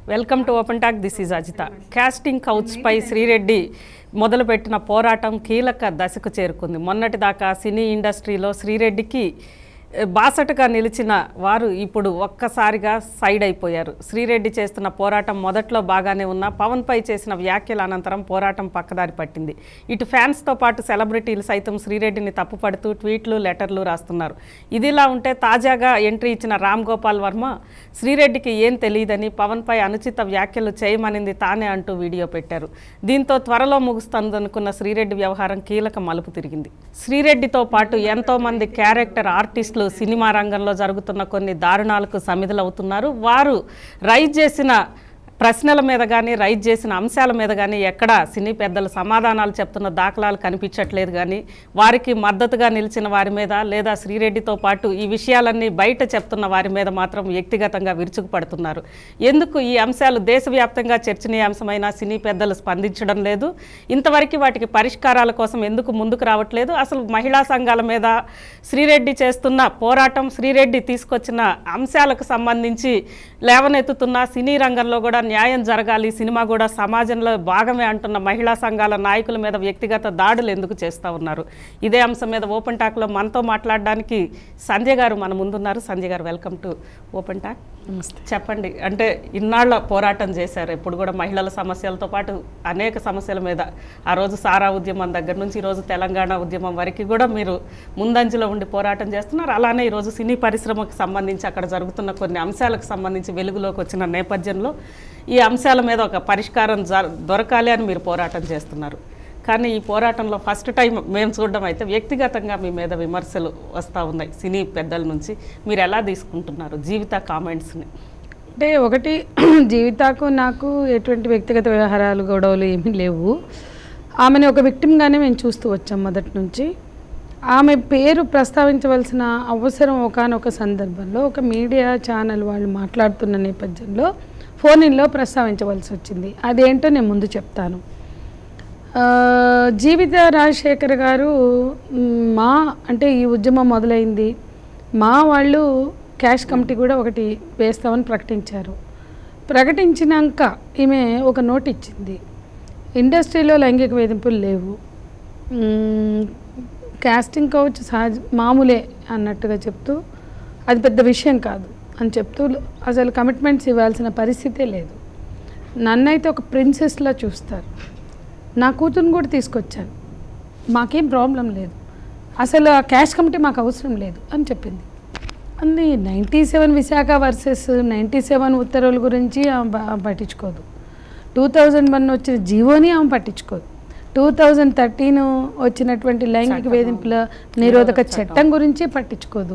Welcome to open talk this is Ajitha casting కౌచ్పై శ్రీరెడ్డి మొదలుపెట్టిన పోరాటం కీలక దశకు చేరుకుంది మొన్నటి దాకా సినీ ఇండస్ట్రీలో శ్రీరెడ్డికి ఏ, బాసటగా నిలిచిన వారు ఇప్పుడు ఒక్కసారిగా సైడ్ అయిపోయారు శ్రీరెడ్డి చేస్తున్న పోరాటం మొదట్లో బాగానే ఉన్న పవన్పై చేసిన వ్యాఖ్యల అనంతరం పోరాటం పక్కదారి పట్టింది ఇటు ఫ్యాన్స్తో పాటు సెలబ్రిటీలు సైతం శ్రీరెడ్డిని తప్పుపడుతూ ట్వీట్లు లెటర్లు రాస్తున్నారు ఇదిలా ఉంటే తాజాగా ఎంట్రీ ఇచ్చిన రామ్ గోపాల్ వర్మ శ్రీరెడ్డికి ఏం తెలియదని పవన్పై అనుచిత వ్యాఖ్యలు చేయమనింది తానే అంటూ వీడియో పెట్టారు దీంతో త్వరలో ముగుస్తుందనుకున్న శ్రీరెడ్డి వ్యవహారం కీలక మలుపు తిరిగింది శ్రీరెడ్డితో పాటు ఎంతో మంది క్యారెక్టర్ ఆర్టిస్టులు సినిమా రంగంలో జరుగుతున్న కొన్ని దారుణాలకు సమిధులవుతున్నారు వారు రైజ్ చేసిన ప్రశ్నల మీద కానీ రైజ్ చేసిన అంశాల మీద కానీ ఎక్కడ సినీ పెద్దలు సమాధానాలు చెప్తున్న దాఖలాలు కనిపించట్లేదు కానీ వారికి మద్దతుగా నిలిచిన వారి మీద లేదా శ్రీరెడ్డితో పాటు ఈ విషయాలన్నీ బయట చెప్తున్న వారి మీద మాత్రం వ్యక్తిగతంగా విరుచుకుపడుతున్నారు ఎందుకు ఈ అంశాలు దేశవ్యాప్తంగా చర్చనీయాంశమైన సినీ పెద్దలు స్పందించడం లేదు ఇంతవరకు వాటికి పరిష్కారాల కోసం ఎందుకు ముందుకు రావట్లేదు అసలు మహిళా సంఘాల మీద శ్రీరెడ్డి చేస్తున్న పోరాటం శ్రీరెడ్డి తీసుకొచ్చిన అంశాలకు సంబంధించి లేవనెత్తుతున్న సినీ రంగంలో కూడా న్యాయం జరగాలి సినిమా కూడా సమాజంలో భాగమే అంటున్న మహిళా సంఘాల నాయకుల మీద వ్యక్తిగత దాడులు ఎందుకు చేస్తూ ఉన్నారు ఇదే అంశం మీద ఓపెన్ టాక్లో మనతో మాట్లాడడానికి సంజయ్ గారు మన ముందున్నారు సంజయ్ గారు వెల్కమ్ టు ఓపెన్ టాక్ చెప్పండి అంటే ఇన్నాళ్ళ పోరాటం చేశారు ఇప్పుడు కూడా మహిళల సమస్యలతో పాటు అనేక సమస్యల మీద ఆ రోజు సారా ఉద్యమం దగ్గర నుంచి ఈరోజు తెలంగాణ ఉద్యమం వరకు కూడా మీరు ముందంజలో ఉండి పోరాటం చేస్తున్నారు అలానే ఈరోజు సినీ పరిశ్రమకు సంబంధించి అక్కడ జరుగుతున్న కొన్ని అంశాలకు సంబంధించి వెలుగులోకి వచ్చిన నేపథ్యంలో ఈ అంశాల మీద ఒక పరిష్కారం జ దొరకాలి అని మీరు పోరాటం చేస్తున్నారు కానీ ఈ పోరాటంలో ఫస్ట్ టైం మేము చూడడం అయితే వ్యక్తిగతంగా మీ మీద విమర్శలు వస్తూ ఉన్నాయి సినీ పెద్దల నుంచి మీరు ఎలా తీసుకుంటున్నారు జీవిత కామెంట్స్ని అంటే ఒకటి జీవితాకు నాకు ఎటువంటి వ్యక్తిగత వ్యవహారాలు గొడవలు ఏమీ లేవు ఆమెని ఒక విక్టిమ్గానే మేము చూస్తూ వచ్చాం మొదటి నుంచి ఆమె పేరు ప్రస్తావించవలసిన అవసరం ఒకనొక సందర్భంలో ఒక మీడియా ఛానల్ వాళ్ళు మాట్లాడుతున్న నేపథ్యంలో ఫోన్ ఇన్లో ప్రస్తావించవలసి వచ్చింది అదేంటో నేను ముందు చెప్తాను ఆ, జీవిత రాజశేఖర్ గారు మ్, మా అంటే ఈ ఉద్యమం మొదలైంది మా వాళ్ళు క్యాష్ కమిటీ కూడా ఒకటి వేస్తామని ప్రకటించారు ప్రకటించినాక ఈమె ఒక నోట్ ఇచ్చింది ఇండస్ట్రీలో లైంగిక వేధింపులు లేవు మ్, కాస్టింగ్ కౌచ్ సహజ మామూలే అన్నట్టుగా చెప్తూ అది పెద్ద విషయం కాదు అని చెప్తూ అసలు కమిట్మెంట్స్ ఇవ్వాల్సిన పరిస్థితే లేదు నన్నైతే ఒక ప్రిన్సెస్లా చూస్తారు నా కూతురుని కూడా తీసుకొచ్చాను మాకేం ప్రాబ్లం లేదు అసలు ఆ క్యాష్ కమిటీ మాకు అవసరం లేదు అని చెప్పింది అన్ని ninety seven Visakha versus ninety seven ఉత్తర్వుల గురించి ఆమె ప- పట్టించుకోదు టూ థౌజండ్ వన్ వచ్చిన జీవోని ఆమె పట్టించుకోదు టూ థౌజండ్ థర్టీన్ వచ్చినటువంటి లైంగిక వేధింపుల నిరోధక చట్టం గురించి పట్టించుకోదు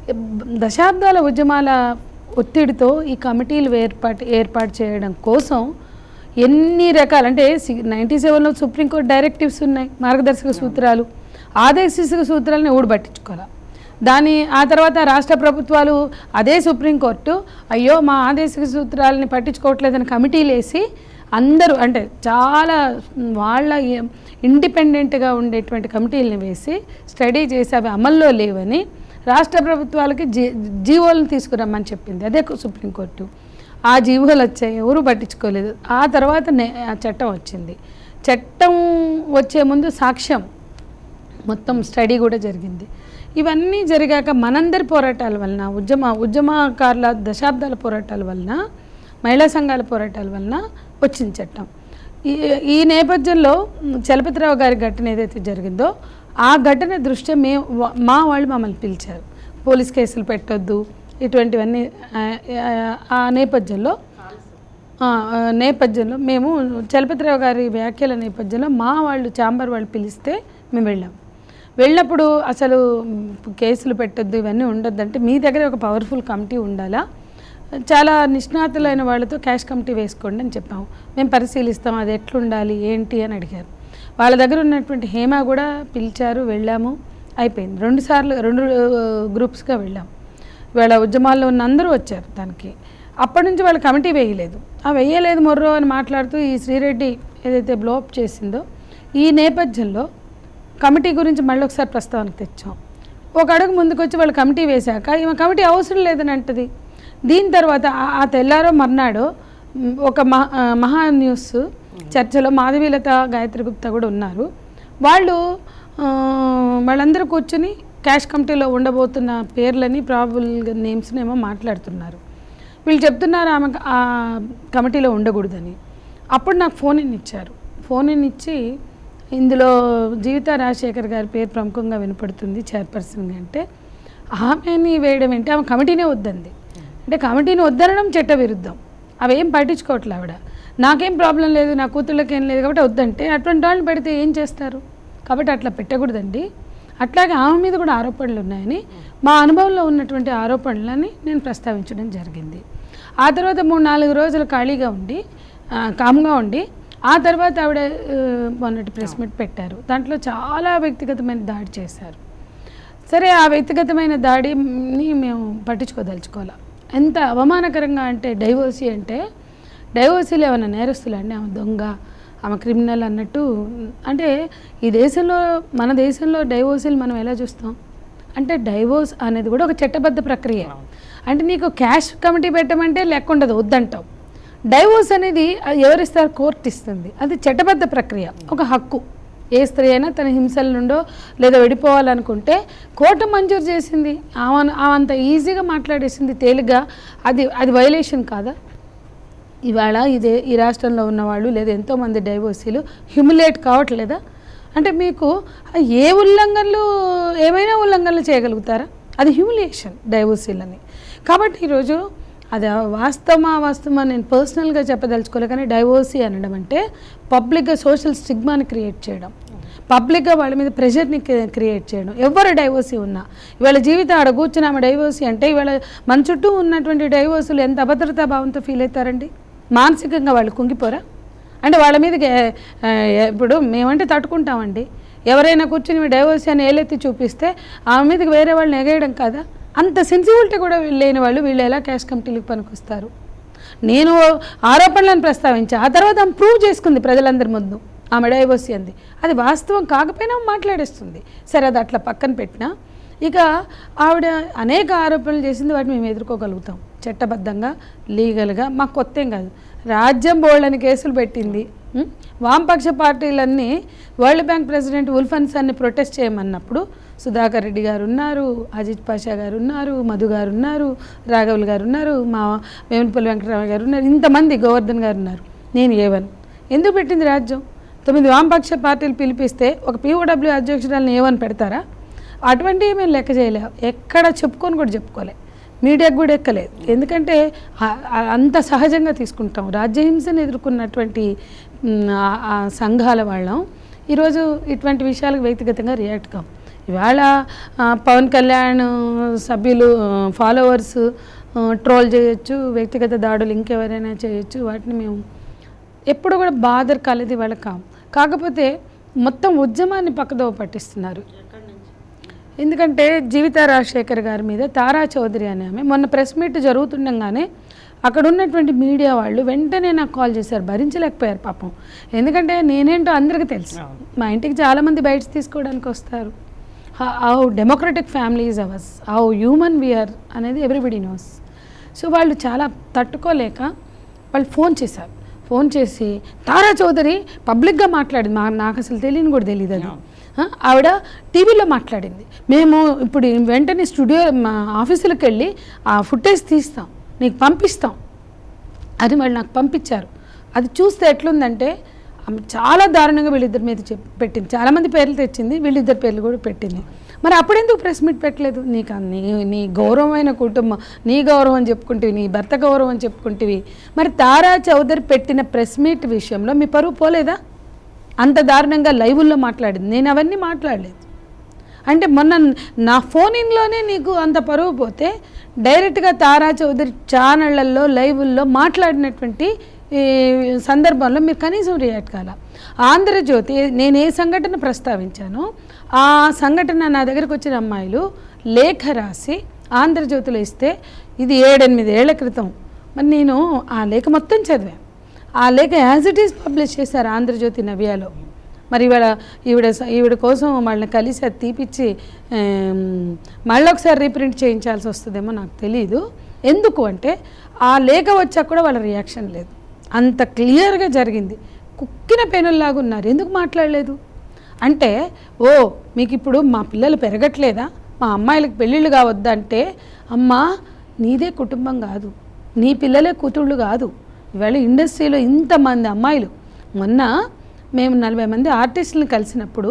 దశాబ్దాల ఉద్యమాల ఒత్తిడితో ఈ కమిటీలు ఏర్పాటు ఏర్పాటు చేయడం కోసం ఎన్ని రకాల అంటే నైంటీ సెవెన్లో సుప్రీంకోర్టు డైరెక్టివ్స్ ఉన్నాయి మార్గదర్శక సూత్రాలు ఆదేశిక సూత్రాలను ఎవడు పట్టించుకోవాలి దాని ఆ తర్వాత రాష్ట్ర ప్రభుత్వాలు అదే సుప్రీంకోర్టు అయ్యో మా ఆదేశిక సూత్రాలని పట్టించుకోవట్లేదని కమిటీలు వేసి అందరూ అంటే చాలా వాళ్ళ ఇండిపెండెంట్గా ఉండేటువంటి కమిటీలను వేసి స్టడీ చేసి అవి అమల్లో లేవని రాష్ట్ర ప్రభుత్వాలకి జీ జీవోలను తీసుకురమ్మని చెప్పింది అదే సుప్రీంకోర్టు ఆ జీవోలు వచ్చాయి ఎవరు పట్టించుకోలేదు ఆ తర్వాత నే- ఆ చట్టం వచ్చింది చట్టం వచ్చే ముందు సాక్ష్యం మొత్తం స్టడీ కూడా జరిగింది ఇవన్నీ జరిగాక మనందరి పోరాటాల వలన ఉద్యమ ఉద్యమకారుల దశాబ్దాల పోరాటాల వలన మహిళా సంఘాల పోరాటాల వలన వచ్చింది చట్టం ఈ ఈ నేపథ్యంలో మ్, చలపతిరావు గారి ఘటన ఏదైతే జరిగిందో ఆ ఘటన దృష్ట్యా మే వా- మా వాళ్ళు మమ్మల్ని పిలిచారు పోలీస్ కేసులు పెట్టొద్దు ఇటువంటివన్నీ ఆ, ఆ, ఆ నేపథ్యంలో ఆ, ఆ, నేపథ్యంలో మేము చలపతిరావు గారి వ్యాఖ్యల నేపథ్యంలో మా వాళ్ళు చాంబర్ వాళ్ళు పిలిస్తే మేము వెళ్ళాం వెళ్ళినప్పుడు అసలు మ్, కేసులు పెట్టొద్దు ఇవన్నీ ఉండొద్దు అంటే మీ దగ్గర ఒక పవర్ఫుల్ కమిటీ ఉండాలా చాలా నిష్ణాతులైన వాళ్ళతో క్యాష్ కమిటీ వేసుకోండి అని చెప్పాము మేము పరిశీలిస్తాం అది ఎట్లుండాలి ఏంటి అని అడిగారు వాళ్ళ దగ్గర ఉన్నటువంటి హేమ కూడా పిలిచారు వెళ్ళాము అయిపోయింది రెండు సార్లు రెండు గ్రూప్స్గా వెళ్ళాం వాళ్ళ ఉద్యమాల్లో ఉన్న అందరూ వచ్చారు దానికి అప్పటి నుంచి వాళ్ళు కమిటీ వేయలేదు ఆ వేయలేదు మొర్రో అని మాట్లాడుతూ ఈ శ్రీరెడ్డి ఏదైతే బ్లోప్ చేసిందో ఈ నేపథ్యంలో కమిటీ గురించి మళ్ళీ ఒకసారి ప్రస్తావనకు తెచ్చాం ఒక అడుగు ముందుకు వచ్చి వాళ్ళు కమిటీ వేశాక ఈమె కమిటీ అవసరం లేదని అంటది దీని తర్వాత ఆ- ఆ తెల్లారో మర్నాడు మ్, ఒక మహా ఆ, మహా న్యూస్ చర్చలో మాధవీలత గాయత్రి గుప్తా కూడా ఉన్నారు వాళ్ళు ఆ, వాళ్ళందరూ కూర్చొని క్యాష్ కమిటీలో ఉండబోతున్న పేర్లని ప్రాబుల్ నేమ్స్ని ఏమో మాట్లాడుతున్నారు వీళ్ళు చెప్తున్నారు ఆమె ఆ కమిటీలో ఉండకూడదని అప్పుడు నాకు ఫోన్ ఇన్ ఇచ్చారు ఫోన్ ఇన్ ఇచ్చి ఇందులో జీవిత రాజశేఖర్ గారి పేరు ప్రముఖంగా వినపడుతుంది చైర్పర్సన్గా అంటే ఆమెని వేయడం ఏంటి ఆమె కమిటీనే వద్దంది అంటే కమిటీని వద్దనడం చట్ట విరుద్ధం అవేం పట్టించుకోవట్లే ఆవిడ నాకేం ప్రాబ్లం లేదు నా కూతుళ్ళకి ఏం లేదు కాబట్టి వద్దంటే అటువంటి వాళ్ళు పెడితే ఏం చేస్తారు కాబట్టి అట్లా పెట్టకూడదండి అట్లాగే ఆమె మీద కూడా ఆరోపణలు ఉన్నాయని మా అనుభవంలో ఉన్నటువంటి ఆరోపణలని నేను ప్రస్తావించడం జరిగింది ఆ తర్వాత మూడు నాలుగు రోజులు ఖాళీగా ఉండి ఆ, కామ్గా ఉండి ఆ తర్వాత ఆవిడ ఆ, మొన్నటి ప్రెస్ మీట్ పెట్టారు దాంట్లో చాలా వ్యక్తిగతమైన దాడి చేశారు సరే ఆ వ్యక్తిగతమైన దాడిని మేము పట్టించుకోదలుచుకోవాలి ఎంత అవమానకరంగా అంటే డైవోర్సీ అంటే డైవోర్సీలు ఏమైనా నేరస్తులు అండి ఆమె దొంగ ఆమె క్రిమినల్ అన్నట్టు అంటే ఈ దేశంలో మన దేశంలో డైవోర్సీలు మనం ఎలా చూస్తాం అంటే డైవోర్స్ అనేది కూడా ఒక చట్టబద్ధ ప్రక్రియ అంటే నీకు క్యాష్ కమిటీ పెట్టమంటే లెక్క ఉండదు వద్దంటావు డైవోర్స్ అనేది అది ఎవరిస్తారు కోర్టు ఇస్తుంది అది చట్టబద్ధ ప్రక్రియ ఒక హక్కు ఏ స్త్రీ అయినా తన హింసల నుండో లేదా విడిపోవాలనుకుంటే కోర్టు మంజూరు చేసింది ఆమె ఆమె అంత ఈజీగా మాట్లాడేసింది తేలిగ్గా అది అది వైలేషన్ కాదా ఇవాళ ఇదే ఈ రాష్ట్రంలో ఉన్నవాళ్ళు లేదా ఎంతోమంది డైవోర్సీలు హ్యూమిలేట్ కావట్లేదా అంటే మీకు ఏ ఉల్లంఘనలు ఏమైనా ఉల్లంఘనలు చేయగలుగుతారా అది హ్యూమిలియేషన్ డైవోర్సీలని కాబట్టి ఈరోజు అది వాస్తవమా వాస్తవమా నేను పర్సనల్గా చెప్పదలుచుకోలే కానీ డైవోర్సీ అనడం అంటే పబ్లిక్గా సోషల్ స్టిగ్మాని క్రియేట్ చేయడం పబ్లిక్గా వాళ్ళ మీద ప్రెషర్ని క్రియేట్ చేయడం ఎవరు డైవోర్సీ ఉన్నా ఇవాళ జీవితం ఆడ కూర్చుని ఆమె డైవోర్సీ అంటే ఇవాళ మన చుట్టూ ఉన్నటువంటి డైవోర్సులు ఎంత అభద్రతా భావంతో ఫీల్ అవుతారండి మానసికంగా వాళ్ళు కుంగిపోరా అంటే వాళ్ళ మీదకి ఏ- ఏ- ఇప్పుడు మేమంటే తట్టుకుంటామండి ఎవరైనా కూర్చుని డైవోర్సీ అని ఏలెత్తి చూపిస్తే ఆమె మీదకి వేరే వాళ్ళని ఎగేయడం కాదా అంత సెన్సిబిలిటీ కూడా లేని వాళ్ళు వీళ్ళు ఎలా క్యాష్ కమిటీలకు పనికొస్తారు నేను ఆరోపణలను ప్రస్తావించా ఆ తర్వాత ఆమె ప్రూవ్ చేసుకుంది ప్రజలందరి ముందు ఆమె డైవోర్సీ అంది అది వాస్తవం కాకపోయినా మాట్లాడేస్తుంది సరే అది అట్లా పక్కన పెట్టినా ఇక ఆవిడ అనేక ఆరోపణలు చేసింది వాటిని మేము ఎదుర్కోగలుగుతాం చట్టబద్ధంగా లీగల్గా మాకు కొత్త ఏం కాదు రాజ్యం బోల్డని కేసులు పెట్టింది ఉం? వామపక్ష పార్టీలన్నీ వరల్డ్ బ్యాంక్ ప్రెసిడెంట్ ఉల్ఫన్స్ అన్ని ప్రొటెస్ట్ చేయమన్నప్పుడు సుధాకర్ రెడ్డి గారు ఉన్నారు అజిత్ పాషా గారు ఉన్నారు మధు గారు ఉన్నారు రాఘవులు గారు ఉన్నారు మా వేమనపల్లి వెంకటరావు గారు ఉన్నారు ఇంతమంది గోవర్ధన్ గారు ఉన్నారు నేను ఏవన్ ఎందుకు పెట్టింది రాజ్యం తొమ్మిది వామపక్ష పార్టీలు పిలిపిస్తే ఒక పీఓడబ్ల్యూ అధ్యక్షురాలను ఏవని పెడతారా అటువంటివి మేము లెక్క చేయలేము ఎక్కడ చెప్పుకొని కూడా చెప్పుకోలే మీడియాకు కూడా ఎక్కలేదు ఎందుకంటే ఆ- ఆ- అంత సహజంగా తీసుకుంటాం రాజ్యహింసను ఎదుర్కొన్నటువంటి మ్, ఆ- ఆ సంఘాల వాళ్ళం ఈరోజు ఇటువంటి విషయాలకు వ్యక్తిగతంగా రియాక్ట్ కాం ఇవాళ ఆ, పవన్ కళ్యాణ్ సభ్యులు ఫాలోవర్స్ ట్రోల్ చేయొచ్చు వ్యక్తిగత దాడులు ఇంకెవరైనా చేయొచ్చు వాటిని మేము ఎప్పుడు కూడా బాధర్ కాలేదు ఇవాళ కాం కాకపోతే మొత్తం ఉద్యమాన్ని పక్కదోవ పట్టిస్తున్నారు ఎందుకంటే జీవిత రాజశేఖర్ గారి మీద తారా చౌదరి అనే ఆమె మొన్న ప్రెస్ మీట్ జరుగుతుండగానే అక్కడ ఉన్నటువంటి మీడియా వాళ్ళు వెంటనే నాకు కాల్ చేశారు భరించలేకపోయారు పాపం ఎందుకంటే నేనేంటో అందరికీ తెలుసు మా ఇంటికి చాలామంది బయట తీసుకోవడానికి వస్తారు how democratic families ours how human we are అనేది ఎవ్రీబడి నోస్ సో వాళ్ళు చాలా తట్టుకోలేక వాళ్ళు ఫోన్ చేశారు ఫోన్ చేసి తారా చౌదరి పబ్లిక్గా మాట్లాడింది మా నాకు అసలు తెలియని కూడా తెలియదు అది ఆ, ఆవిడ టీవీలో మాట్లాడింది మేము ఇప్పుడు వెంటనే స్టూడియో మా ఆఫీసులకు వెళ్ళి ఆ ఫుటేజ్ తీస్తాం నీకు పంపిస్తాం అది వాళ్ళు నాకు పంపించారు అది చూస్తే ఎట్లుందంటే ఆమె చాలా దారుణంగా వీళ్ళిద్దరి మీద చెప్ పెట్టింది చాలామంది పేర్లు తెచ్చింది వీళ్ళిద్దరి పేర్లు కూడా పెట్టింది మరి అప్పుడెందుకు ప్రెస్ మీట్ పెట్టలేదు నీకు ఆ నీ నీ గౌరవమైన కుటుంబం నీ గౌరవం అని చెప్పుకుంటేవి నీ భర్త గౌరవం అని చెప్పుకుంటేవి మరి తారా చౌదరి పెట్టిన ప్రెస్ మీట్ విషయంలో మీ పరువు పోలేదా అంత దారుణంగా లైవుల్లో మాట్లాడింది నేను అవన్నీ మాట్లాడలేదు అంటే మొన్న నా ఫోన్ ఇన్లోనే నీకు అంత పరువు పోతే డైరెక్ట్గా తారా చౌదరి ఛానళ్లలో లైవుల్లో మాట్లాడినటువంటి ఈ సందర్భంలో మీరు కనీసం రియాక్ట్ కాల ఆంధ్రజ్యోతి నేను ఏ సంఘటన ప్రస్తావించానో ఆ సంఘటన నా దగ్గరకు వచ్చిన అమ్మాయిలు లేఖ రాసి ఆంధ్రజ్యోతిలో ఇస్తే ఇది ఏడెనిమిది ఏళ్ల క్రితం మరి నేను ఆ లేఖ మొత్తం చదివాను ఆ లేఖ యాజ్ ఇట్ ఈస్ పబ్లిష్ చేశారు ఆంధ్రజ్యోతి నవ్యాలో మరి ఇవాళ ఈవిడ స- ఈవిడ కోసం వాళ్ళని కలిసి అది తీపిచ్చి ఆమ్, మళ్ళీ ఒకసారి రీప్రింట్ చేయించాల్సి వస్తుందేమో నాకు తెలియదు ఎందుకు అంటే ఆ లేఖ వచ్చాక కూడా వాళ్ళ రియాక్షన్ లేదు అంత క్లియర్గా జరిగింది కుక్కిన పెనుల్లాగా ఉన్నారు ఎందుకు మాట్లాడలేదు అంటే ఓ మీకు ఇప్పుడు మా పిల్లలు పెరగట్లేదా మా అమ్మాయిలకు పెళ్ళిళ్ళు కావద్దంటే అమ్మా నీదే కుటుంబం కాదు నీ పిల్లలే కూతుళ్ళు కాదు ఇవాళ ఇండస్ట్రీలో ఇంతమంది అమ్మాయిలు మొన్న మేము నలభై మంది ఆర్టిస్టులను కలిసినప్పుడు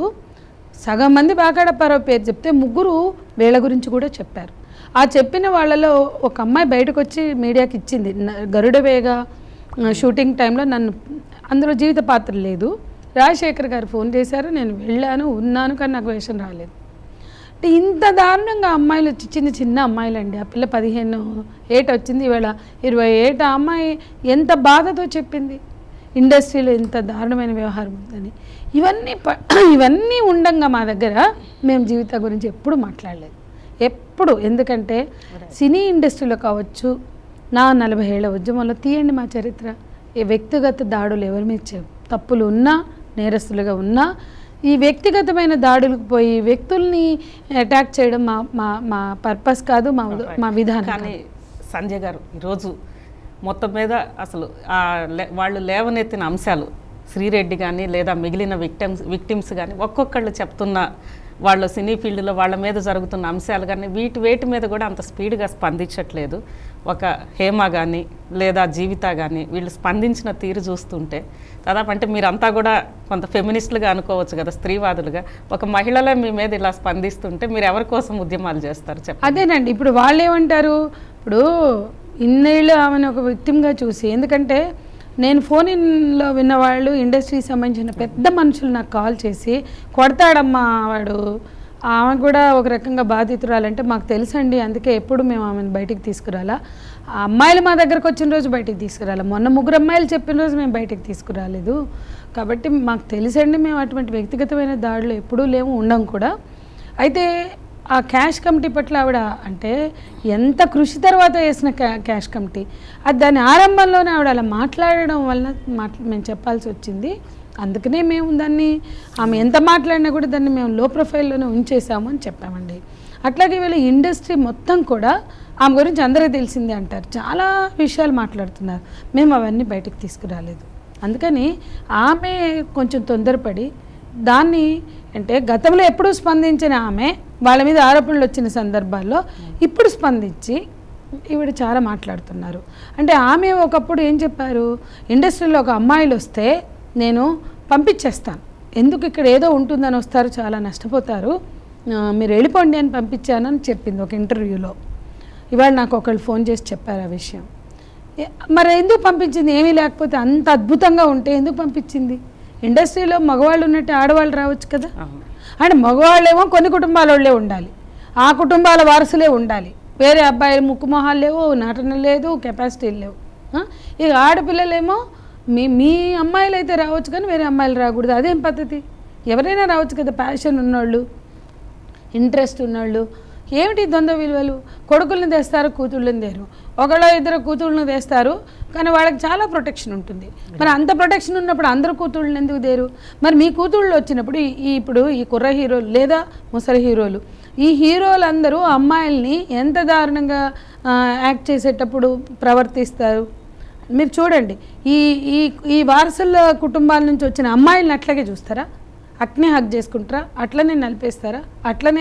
సగం మంది బాకాడప్పారావు పేరు చెప్తే ముగ్గురు వీళ్ళ గురించి కూడా చెప్పారు ఆ చెప్పిన వాళ్ళలో ఒక అమ్మాయి బయటకు వచ్చి మీడియాకి ఇచ్చింది న- గరుడవేగ ఆ, షూటింగ్ టైంలో నన్ను అందులో జీవిత పాత్ర లేదు రాజశేఖర్ గారు ఫోన్ చేశారు నేను వెళ్ళాను ఉన్నాను కానీ నాకు వేషం రాలేదు అంటే ఇంత దారుణంగా అమ్మాయిలు వచ్చి చిన్న చిన్న అమ్మాయిలు అండి ఆ పిల్ల పదిహేను ఏట వచ్చింది ఇవాళ ఇరవై ఏట ఆ అమ్మాయి ఎంత బాధతో చెప్పింది ఇండస్ట్రీలో ఇంత దారుణమైన వ్యవహారం ఉందని ఇవన్నీ ప- ఇవన్నీ ఉండంగా మా దగ్గర మేము జీవిత గురించి ఎప్పుడు మాట్లాడలేదు ఎప్పుడు ఎందుకంటే సినీ ఇండస్ట్రీలో కావచ్చు నా నలభై ఏళ్ళ ఉద్యమంలో తీయండి మా చరిత్ర ఈ వ్యక్తిగత దాడులు ఎవరి మీద చేయవు తప్పులు ఉన్నా నేరస్తులుగా ఉన్నా ఈ వ్యక్తిగతమైన దాడులకు పోయి వ్యక్తుల్ని అటాక్ చేయడం మా మా మా పర్పస్ కాదు మా ఉద- మా విధానం కానీ సంజయ్ గారు ఈరోజు మొత్తం మీద అసలు ఆ లే- వాళ్ళు లేవనెత్తిన అంశాలు శ్రీరెడ్డి కానీ లేదా మిగిలిన విక్టిమ్స్ విక్టిమ్స్ కానీ ఒక్కొక్కళ్ళు చెప్తున్న వాళ్ళ సినీ ఫీల్డ్లో వాళ్ళ మీద జరుగుతున్న అంశాలు కానీ వీటి వేటి మీద కూడా అంత స్పీడ్గా స్పందించట్లేదు ఒక హేమ కానీ లేదా జీవిత కానీ వీళ్ళు స్పందించిన తీరు చూస్తుంటే దాదాపు అంటే మీరంతా కూడా కొంత ఫెమినిస్టులుగా అనుకోవచ్చు కదా స్త్రీవాదులుగా ఒక మహిళలే మీ మీద ఇలా స్పందిస్తుంటే మీరు ఎవరి కోసం ఉద్యమాలు చేస్తారు చెప్పండి అదేనండి ఇప్పుడు వాళ్ళు ఏమంటారు ఇప్పుడు ఇన్నేళ్ళు ఆమెను ఒక విక్టిమ్గా చూసి ఎందుకంటే నేను ఫోన్ ఇన్లో విన్న వాళ్ళు ఇండస్ట్రీకి సంబంధించిన పెద్ద మనుషులు నాకు కాల్ చేసి కొడతాడమ్మా వాడు ఆమె కూడా ఒక రకంగా బాధితురాలంటే మాకు తెలుసండి అందుకే ఎప్పుడు మేము ఆమెను బయటికి తీసుకురాలా ఆ అమ్మాయిలు మా దగ్గరకు వచ్చిన రోజు బయటికి తీసుకురాలా మొన్న ముగ్గురు అమ్మాయిలు చెప్పిన రోజు మేము బయటికి తీసుకురాలేదు కాబట్టి మాకు తెలుసండి మేము అటువంటి వ్యక్తిగతమైన దాడులు ఎప్పుడూ లేవు ఉండం కూడా అయితే ఆ క్యాష్ కమిటీ పట్ల ఆవిడ అంటే ఎంత కృషి తర్వాత వేసిన క్యా- క్యాష్ కమిటీ అది దాని ఆరంభంలోనే ఆవిడ అలా మాట్లాడడం వల్ల మాట్లా మేము చెప్పాల్సి వచ్చింది అందుకనే మేము దాన్ని ఆమె ఎంత మాట్లాడినా కూడా దాన్ని మేము లో ప్రొఫైల్లోనే ఉంచేసాము అని చెప్పామండి అట్లాగే వీళ్ళ ఇండస్ట్రీ మొత్తం కూడా ఆమె గురించి అందరికీ తెలిసిందే అంటారు చాలా విషయాలు మాట్లాడుతున్నారు మేము అవన్నీ బయటకు తీసుకురాలేదు అందుకని ఆమె కొంచెం తొందరపడి దాన్ని అంటే గతంలో ఎప్పుడూ స్పందించిన ఆమె వాళ్ళ మీద ఆరోపణలు వచ్చిన సందర్భాల్లో ఇప్పుడు స్పందించి ఈవిడ చాలా మాట్లాడుతున్నారు అంటే ఆమె ఒకప్పుడు ఏం చెప్పారు ఇండస్ట్రీలో ఒక అమ్మాయిలు వస్తే నేను పంపించేస్తాను ఎందుకు ఇక్కడ ఏదో ఉంటుందని వస్తారు చాలా నష్టపోతారు ఆ, మీరు వెళ్ళిపోండి అని పంపించానని చెప్పింది ఒక ఇంటర్వ్యూలో ఇవాళ నాకు ఒకళ్ళు ఫోన్ చేసి చెప్పారు ఆ విషయం ఏ- మరి ఎందుకు పంపించింది ఏమీ లేకపోతే అంత అద్భుతంగా ఉంటే ఎందుకు పంపించింది ఇండస్ట్రీలో మగవాళ్ళు ఉన్నట్టు ఆడవాళ్ళు రావచ్చు కదా అవును. అంటే మగవాళ్ళేమో కొన్ని కుటుంబాల వాళ్ళే ఉండాలి ఆ కుటుంబాల వారసులే ఉండాలి వేరే అబ్బాయిలు ముక్కు మొహాలు లేవు నటన లేదు కెపాసిటీలు లేవు ఆ? ఇక ఆడపిల్లలేమో మీ మీ అమ్మాయిలు అయితే రావచ్చు కానీ వేరే అమ్మాయిలు రాకూడదు అదేం పద్ధతి ఎవరైనా రావచ్చు కదా ప్యాషన్ ఉన్నోళ్ళు ఇంట్రెస్ట్ ఉన్నోళ్ళు ఏమిటి ద్వంద్వ విలువలు కొడుకులను తెస్తారు కూతుళ్ళని తేరు ఒకళ్ళో ఇద్దరు కూతుళ్ళని తెస్తారు కానీ వాళ్ళకి చాలా ప్రొటెక్షన్ ఉంటుంది మరి అంత ప్రొటెక్షన్ ఉన్నప్పుడు అందరు కూతుళ్ళని ఎందుకు తేరు మరి మీ కూతుళ్ళు వచ్చినప్పుడు ఈ- ఈ ఇప్పుడు ఈ కుర్ర హీరోలు లేదా ముసలి హీరోలు ఈ హీరోలందరూ అమ్మాయిల్ని ఎంత దారుణంగా ఆ, యాక్ట్ చేసేటప్పుడు ప్రవర్తిస్తారు మీరు చూడండి ఈ ఈ ఈ వారసుల కుటుంబాల నుంచి వచ్చిన అమ్మాయిలను అట్లాగే చూస్తారా అట్నే హక్ చేసుకుంటారా అట్లనే నలిపేస్తారా అట్లనే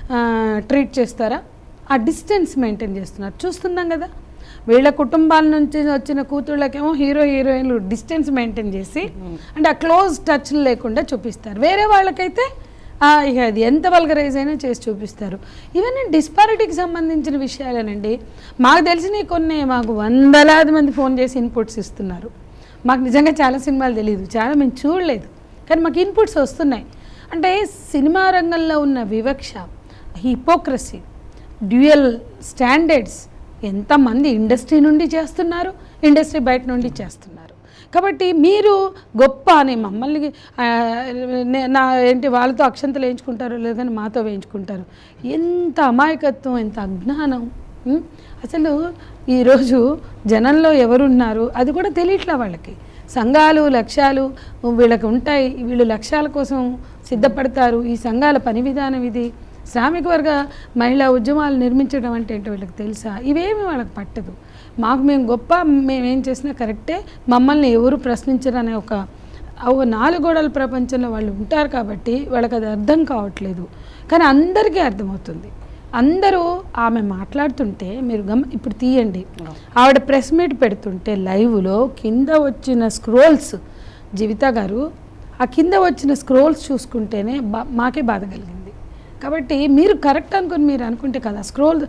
ట్రీట్ చేస్తారా ఆ డిస్టెన్స్ మెయింటైన్ చేస్తున్నారు చూస్తున్నాం కదా వీళ్ళ కుటుంబాల నుంచి వచ్చిన కూతుళ్ళకేమో హీరో హీరోయిన్లు డిస్టెన్స్ మెయింటైన్ చేసి అంటే ఆ క్లోజ్ టచ్ లేకుండా చూపిస్తారు వేరే వాళ్ళకైతే ఆ, ఇక అది ఎంత వల్గరైజ్ అయినా చేసి చూపిస్తారు ఇవన్నీ డిస్పారిటీకి సంబంధించిన విషయాలేనండి మాకు తెలిసిన కొన్ని మాకు వందలాది మంది ఫోన్ చేసి ఇన్పుట్స్ ఇస్తున్నారు మాకు నిజంగా చాలా సినిమాలు తెలియదు చాలా మేము చూడలేదు కానీ మాకు ఇన్పుట్స్ వస్తున్నాయి అంటే సినిమా రంగంలో ఉన్న వివక్ష హిపోక్రసీ డ్యూయల్ స్టాండర్డ్స్ ఎంతమంది ఇండస్ట్రీ నుండి చేస్తున్నారు ఇండస్ట్రీ బయట నుండి చేస్తున్నారు కాబట్టి మీరు గొప్ప అని మమ్మల్ని ఆ, నే- నా ఏంటి వాళ్ళతో అక్షంతలు వేయించుకుంటారో లేదు కానీ మాతో వేయించుకుంటారు ఎంత అమాయకత్వం ఎంత అజ్ఞానం ఉం? అసలు ఈరోజు జనంలో ఎవరున్నారు అది కూడా తెలియట్లా వాళ్ళకి సంఘాలు లక్ష్యాలు వీళ్ళకి ఉంటాయి వీళ్ళు లక్ష్యాల కోసం సిద్ధపడతారు ఈ సంఘాల పని విధానం ఇది శ్రామిక వర్గ మహిళా ఉద్యమాలు నిర్మించడం అంటే ఏంటో వీళ్ళకి తెలుసా ఇవేమి వాళ్ళకి పట్టదు మాకు మేము గొప్ప మేము ఏం చేసినా కరెక్టే మమ్మల్ని ఎవరు ప్రశ్నించరు అనే ఒక ఒక నాలుగు గోడల ప్రపంచంలో వాళ్ళు ఉంటారు కాబట్టి వాళ్ళకి అది అర్థం కావట్లేదు కానీ అందరికీ అర్థమవుతుంది అందరూ ఆమె మాట్లాడుతుంటే మీరు గమ ఇప్పుడు తీయండి ఆవిడ ప్రెస్ మీట్ పెడుతుంటే లైవ్లో కింద వచ్చిన స్క్రోల్స్ జీవిత గారు ఆ కింద వచ్చిన స్క్రోల్స్ చూసుకుంటేనే బా మాకే బాధ కలిగింది కాబట్టి మీరు కరెక్ట్ అనుకుని మీరు అనుకుంటే కదా స్క్రోల్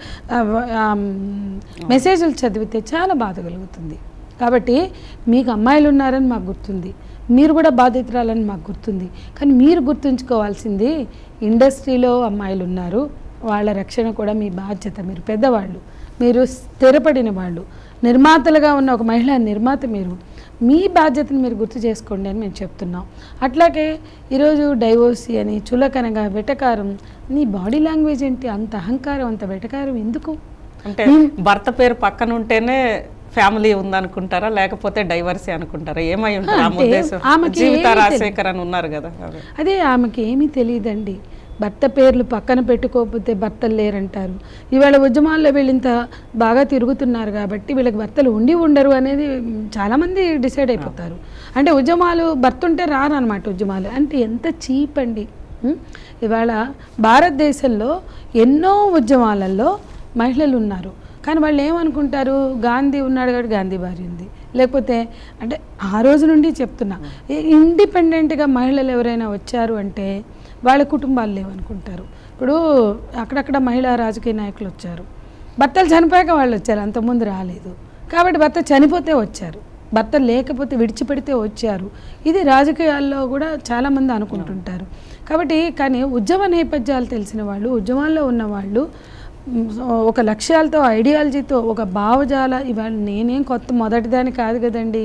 మెసేజ్లు చదివితే చాలా బాధ కలుగుతుంది కాబట్టి మీకు అమ్మాయిలు ఉన్నారని మాకు గుర్తుంది మీరు కూడా బాధితురాలని మాకు గుర్తుంది కానీ మీరు గుర్తుంచుకోవాల్సింది ఇండస్ట్రీలో అమ్మాయిలు ఉన్నారు వాళ్ళ రక్షణ కూడా మీ బాధ్యత మీరు పెద్దవాళ్ళు మీరు స్థిరపడిన వాళ్ళు నిర్మాతలుగా ఉన్న ఒక మహిళా నిర్మాత మీరు మీ బాధ్యతను మీరు గుర్తు చేసుకోండి అని మేము చెప్తున్నాం అట్లాగే ఈరోజు డైవోర్సీ అని చులకనగా వెటకారం నీ బాడీ లాంగ్వేజ్ ఏంటి అంత అహంకారం అంత వెటకారం ఎందుకు అంటే భర్త పేరు పక్కన ఉంటేనే ఫ్యామిలీ ఉందనుకుంటారా లేకపోతే డైవర్సీ అనుకుంటారా ఏమై ఉంటారు ఆమె అంటే ఉద్దేశం ఆమెకి జీవిత ఏమీ రాజశేఖర్ అని ఉన్నారు కదా అదే. అదే ఆమెకి ఏమీ తెలియదండి భర్త పేర్లు పక్కన పెట్టుకోకపోతే భర్తలు లేరంటారు ఇవాళ ఉద్యమాల్లో వీళ్ళు ఇంత బాగా తిరుగుతున్నారు కాబట్టి వీళ్ళకి భర్తలు ఉండి ఉండరు అనేది మ్, చాలామంది డిసైడ్ అయిపోతారు అంటే ఉద్యమాలు భర్త ఉంటే రారనమాట ఉద్యమాలు అంటే ఎంత చీప్ అండి మ్? ఇవాళ భారతదేశంలో ఎన్నో ఉద్యమాలలో మహిళలు ఉన్నారు కానీ వాళ్ళు ఏమనుకుంటారు గాంధీ ఉన్నాడు కాబట్టి గాంధీ భార్య ఉంది లేకపోతే అంటే ఆ రోజు నుండి చెప్తున్నా ఈ- ఇండిపెండెంట్గా మహిళలు ఎవరైనా వచ్చారు అంటే వాళ్ళ కుటుంబాలు లేవనుకుంటారు ఇప్పుడు అక్కడక్కడ మహిళా రాజకీయ నాయకులు వచ్చారు భర్తలు చనిపోయాక వాళ్ళు వచ్చారు అంతకుముందు రాలేదు కాబట్టి భర్త చనిపోతే వచ్చారు భర్త లేకపోతే విడిచిపెడితే వచ్చారు ఇది రాజకీయాల్లో కూడా చాలామంది అనుకుంటుంటారు కాబట్టి కానీ ఉద్యమ నేపథ్యాలు తెలిసిన వాళ్ళు ఉద్యమాల్లో ఉన్న వాళ్ళు మ్, ఒక లక్ష్యాలతో ఐడియాలజీతో ఒక భావజాల ఇవాళ నేనేం కొత్త మొదటిదాని కాదు కదండి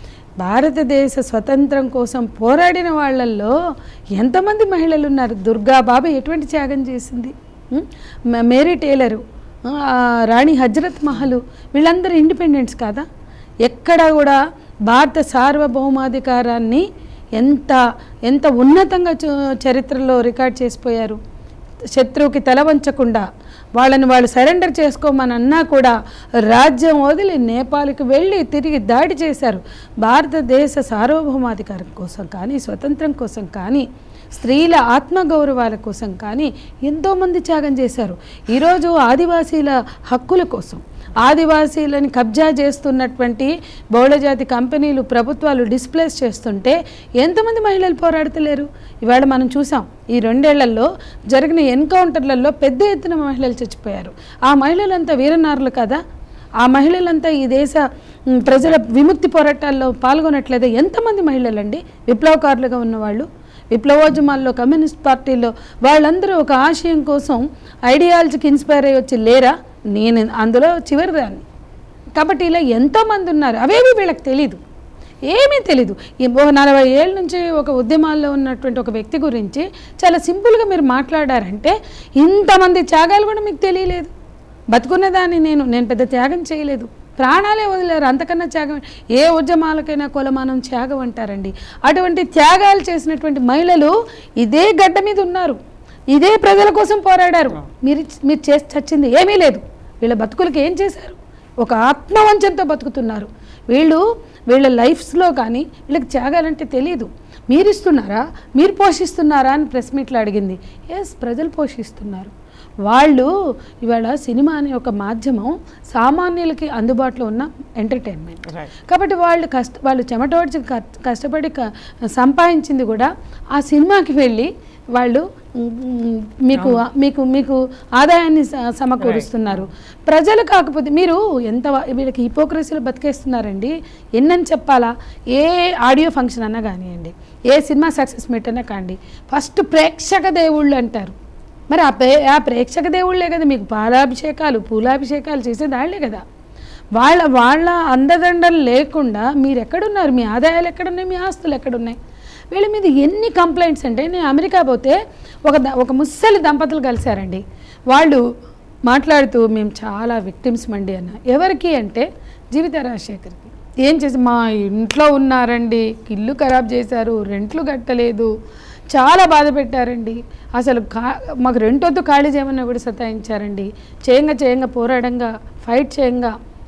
భారతదేశ స్వతంత్రం కోసం పోరాడిన వాళ్ళల్లో ఎంతమంది మహిళలు ఉన్నారు దుర్గా బాబు ఎటువంటి త్యాగం చేసింది ఉం? మ- మేరీ టేలరు ఆ, రాణి హజ్రత్ మహల్ వీళ్ళందరూ ఇండిపెండెంట్స్ కాదా ఎక్కడ కూడా భారత సార్వభౌమాధికారాన్ని ఎంత ఎంత ఉన్నతంగా చు- చరిత్రలో రికార్డ్ చేసిపోయారు శత్రువుకి తల వంచకుండా వాళ్ళని వాళ్ళు సరెండర్ చేసుకోమని అన్నా కూడా రాజ్యం వదిలి నేపాల్కి వెళ్ళి తిరిగి దాడి చేశారు భారతదేశ సార్వభౌమాధికారం కోసం కానీ స్వతంత్రం కోసం కానీ స్త్రీల ఆత్మగౌరవాల కోసం కానీ ఎంతోమంది త్యాగం చేశారు ఈరోజు ఆదివాసీల హక్కుల కోసం ఆదివాసీలని కబ్జా చేస్తున్నటువంటి బహుళజాతి కంపెనీలు ప్రభుత్వాలు డిస్ప్లేస్ చేస్తుంటే ఎంతమంది మహిళలు పోరాడతలేరు ఇవాళ మనం చూసాం ఈ రెండేళ్లలో జరిగిన ఎన్కౌంటర్లలో పెద్ద ఎత్తున మహిళలు చచ్చిపోయారు ఆ మహిళలంతా వీరనారులు కదా ఆ మహిళలంతా ఈ దేశ మ్, ప్రజల విముక్తి పోరాటాల్లో పాల్గొనట్లేదా ఎంతమంది మహిళలండి విప్లవకారులుగా ఉన్నవాళ్ళు విప్లవోద్యమాల్లో కమ్యూనిస్ట్ పార్టీలో వాళ్ళందరూ ఒక ఆశయం కోసం ఐడియాలజీకి ఇన్స్పైర్ అయ్యి వచ్చి లేరా నేను అందులో చివరిదాన్ని కాబట్టి ఇలా ఎంతోమంది ఉన్నారు అవేవి వీళ్ళకి తెలీదు ఏమీ తెలీదు ఈ ఓ నలభై ఏళ్ళ నుంచి ఒక ఉద్యమాల్లో ఉన్నటువంటి ఒక వ్యక్తి గురించి చాలా సింపుల్గా మీరు మాట్లాడారంటే ఇంతమంది త్యాగాలు కూడా మీకు తెలియలేదు బతుకున్న దాన్ని నేను నేను పెద్ద త్యాగం చేయలేదు ప్రాణాలే వదిలేరు అంతకన్నా త్యాగం ఏ ఉద్యమాలకైనా కొలమానం త్యాగం అంటారండి అటువంటి త్యాగాలు చేసినటువంటి మహిళలు ఇదే గడ్డ మీద ఉన్నారు ఇదే ప్రజల కోసం పోరాడారు మీరు మీరు చేసి చచ్చింది ఏమీ లేదు వీళ్ళ బతుకులకి ఏం చేశారు ఒక ఆత్మవంచంతో బతుకుతున్నారు వీళ్ళు వీళ్ళ లైఫ్స్లో కానీ వీళ్ళకి త్యాగాలంటే తెలియదు మీరు ఇస్తున్నారా మీరు పోషిస్తున్నారా అని ప్రెస్ మీట్లో అడిగింది ఎస్ ప్రజలు పోషిస్తున్నారు వాళ్ళు ఇవాళ సినిమా అనే ఒక మాధ్యమం సామాన్యులకి అందుబాటులో ఉన్న ఎంటర్టైన్మెంట్ Right. కాబట్టి వాళ్ళు కష్ట వాళ్ళు చెమటోడ్చి క- కష్టపడి క- సంపాదించింది కూడా ఆ సినిమాకి వెళ్ళి వాళ్ళు మ్, మీకు మీకు మీకు ఆదాయాన్ని స- సమకూరుస్తున్నారు ప్రజలు కాకపోతే మీరు ఎంత వా- వీళ్ళకి హిపోక్రసీలో బతికేస్తున్నారండి ఎన్నని చెప్పాలా ఏ ఆడియో ఫంక్షన్ అన్నా కానివ్వండి ఏ సినిమా సక్సెస్ మీట్ అన్నా కాండి ఫస్ట్ ప్రేక్షక దేవుళ్ళు అంటారు మరి ఆ ప్రే ఆ ప్రేక్షక దేవుళ్ళే కదా మీకు పాలాభిషేకాలు పూలాభిషేకాలు చేసేది వాళ్ళే కదా వాళ్ళ వాళ్ళ అందదండలు లేకుండా మీరు ఎక్కడున్నారు మీ ఆదాయాలు ఎక్కడున్నాయి మీ ఆస్తులు ఎక్కడున్నాయి వీళ్ళ మీద ఎన్ని కంప్లైంట్స్ అంటే నేను అమెరికా పోతే ఒక ద- ఒక ముసలి దంపతులు కలిశారండి వాళ్ళు మాట్లాడుతూ మేము చాలా విక్టిమ్స్ మండి అన్న ఎవరికి అంటే జీవిత రాజశేఖర్కి ఏం చేసి మా ఇంట్లో ఉన్నారండి ఇల్లు ఖరాబ్ చేశారు రెంట్లు కట్టలేదు చాలా బాధ పెట్టారండి అసలు కా మాకు రెంటొద్దు ఖాళీ చేయమన్నా కూడా సతాయించారండి చేయంగా చేయంగా పోరాడంగా ఫైట్ చేయంగా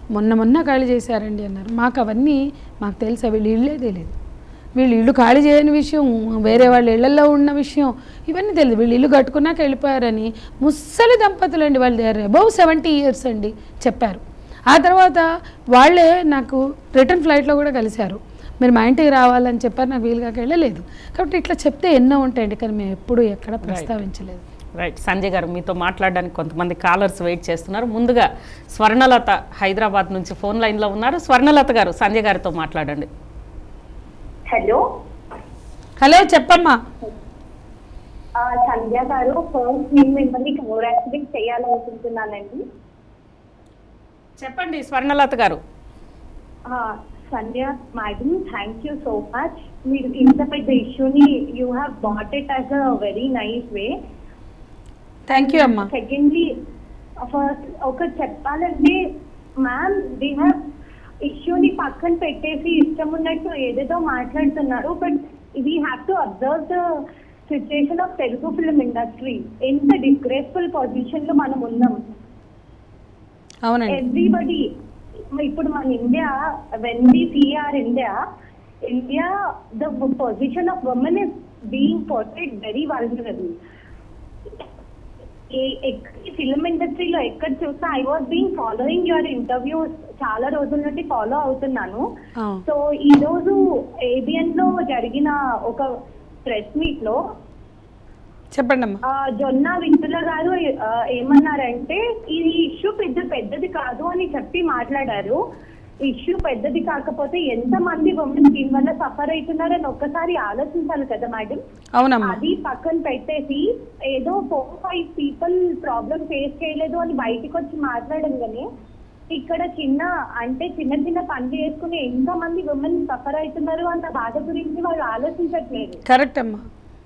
మొన్న మొన్న ఖాళీ చేశారండి అన్నారు మాకు అవన్నీ మాకు తెలుసా వీళ్ళు ఇళ్ళే తెలియదు వీళ్ళు ఇల్లు ఖాళీ చేయని విషయం వేరే వాళ్ళ ఇళ్లలో ఉన్న విషయం ఇవన్నీ తెలియదు వీళ్ళు ఇల్లు కట్టుకున్నాక వెళ్ళిపోయారని ముస్సలి దంపతులు అండి వాళ్ళు దేర్ అబౌవ్ సెవెంటీ ఇయర్స్ అండి చెప్పారు ఆ తర్వాత వాళ్ళే నాకు రిటర్న్ ఫ్లైట్లో కూడా కలిశారు మీరు మా ఇంటికి రావాలని చెప్పారు నాకు వీలుగాక వెళ్ళలేదు కాబట్టి ఇట్లా చెప్తే ఎన్నో ఉంటాయండి కానీ మేము ఎప్పుడూ ఎక్కడ ప్రస్తావించలేదు రైట్ సంజయ్ గారు మీతో మాట్లాడడానికి కొంతమంది కాలర్స్ వెయిట్ చేస్తున్నారు ముందుగా స్వర్ణలత హైదరాబాద్ నుంచి ఫోన్ లైన్లో ఉన్నారు స్వర్ణలత గారు సంజయ్ గారితో మాట్లాడండి హలో హలో చెప్పమ్మా ఆ, సంధ్య గారు ఫస్ట్ నేను మిమ్మల్ని కంగ్రాచులేట్ చేయాలనుకుంటున్నానండి చెప్పండి స్వర్ణలత గారు ఆ, Sandhya madam thank you so much మీరు ఇంత పెద్ద ఇష్యూని you have bat it as a very nice way thank you అమ్మా సెకండ్లీ ఫస్ట్ ఒక చెప్పాలంటే మ్యామ్ దే హ్యావ్ ఇష్యూని పక్కన పెట్టేసి ఇష్టం ఉన్నట్టు ఏదేదో మాట్లాడుతున్నారు but we have to observe the situation of Telugu film industry ఎంత డిస్గ్రేస్ఫుల్ పొజిషన్ లో మనం ఉన్నాం అవునండి ఎవ్రీబడి ఇప్పుడు మన India when we see our India India the position of women is being portrait very vulnerable film ఇండస్ట్రీలో ఎక్కడ చూసినా I was being following your interviews చాలా రోజుల నుండి ఫాలో అవుతున్నాను ఆ. సో ఈ రోజు ఏబిఎన్ లో జరిగిన ఒక ప్రెస్ మీట్ లో చెప్పండి అమ్మా ఆ, జొన్న వింటుల గారు ఆ, ఏమన్నారంటే ఈ ఇష్యూ పెద్ద పెద్దది కాదు అని చెప్పి మాట్లాడారు ఇష్యూ పెద్దది కాకపోతే ఎంత మంది ఉమెన్ దీని వల్ల సఫర్ అవుతున్నారని ఒక్కసారి ఆలోచించాలి కదా మేడం అవునమ్మా అది పక్కన పెట్టేసి ఏదో four five people problem face చేయలేదు అని బయటికి వచ్చి మాట్లాడంగానే ఇక్కడ చిన్న అంటే చిన్న చిన్న పనులు చేసుకుని ఎంతో మంది ఉమెన్ సఫర్ అవుతున్నారు అన్న బాధ గురించి వాళ్ళు ఆలోచించట్లేదు కరెక్ట్ అమ్మా